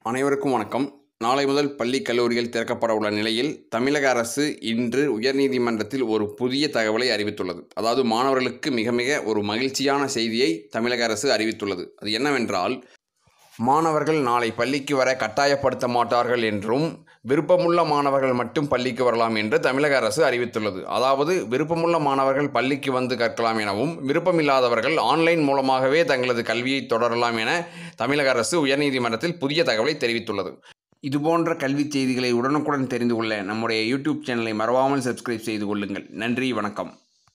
அனைவருக்கும் வணக்கம் நாளை முதல் பள்ளி கல்லூரிகள் திறக்கப்பட உள்ள நிலையில் தமிழக அரசு இன்று உயர்நீதிமன்றத்தில் ஒரு புதிய தகவலை அறிவித்துள்ளது அதாவது மாணவர்களுக்கு மிக மிக ஒரு மகிழ்ச்சியான செய்தியை தமிழக அரசு அறிவித்துள்ளது அது என்னவென்றால் மாணவர்கள் நாளை பள்ளிக்கு வர கட்டாயப்படுத்த மாட்டார்கள் என்றும் விருப்பமுள்ள மாணவர்கள் மட்டும் பள்ளிக்கு வரலாம் என்று தமிழக அரசு அறிவித்துள்ளது அதாவது விருப்பமுள்ள மாணவர்கள் பள்ளிக்கு வந்து கற்கலாம் எனவும் விருப்பமில்லாதவர்கள் ஆன்லைன் மூலமாகவே தங்களது கல்வியை தொடரலாம் என தமிழக அரசு உயர்நீதிமன்றத்தில் புதிய தகவலை தெரிவித்துள்ளது இதுபோன்ற கல்வி செய்திகளை உடனுக்குடன் தெரிந்து கொள்ள நம்முடைய யூடியூப் சேனலை மறவாமல் சப்ஸ்கிரைப் செய்து கொள்ளுங்கள் நன்றி வணக்கம்